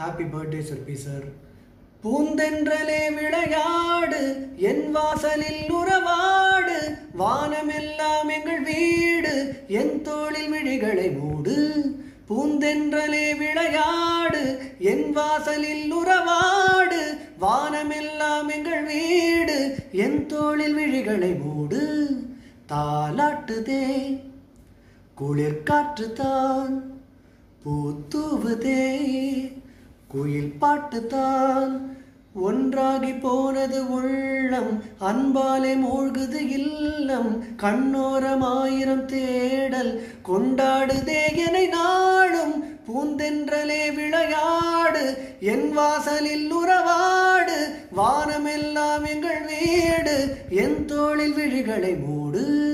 happy birthday Surbhi sir பூந்தென்றலே விளையாடு என் வாசலில் உறவாடு வானமெல்லாம் எங்கள் வீடு என் தோளில் விழிகளை மூடு பூந்தென்றலே விளையாடு என் வாசலில் உறவாடு வானமெல்லாம் எங்கள் வீடு என் தோளில் விழிகளை மூடு தாலாட்டுதே குளிர் காற்று தான் பூத்தூவுதே குயில் பாட்டு தான் ஒன்றாகி போனது உள்ளம் அன்பாலே மூழ்குது இல்லம் கண்ணோரம் ஆயிரம் தேடல் கொண்டாடுதே எனை நாளும் பூந்தென்றலே விளையாடு என் வாசலில் உறவாடு வானமெல்லாம் எங்கள் வீடு என் தோளில் விழிகளை மூடு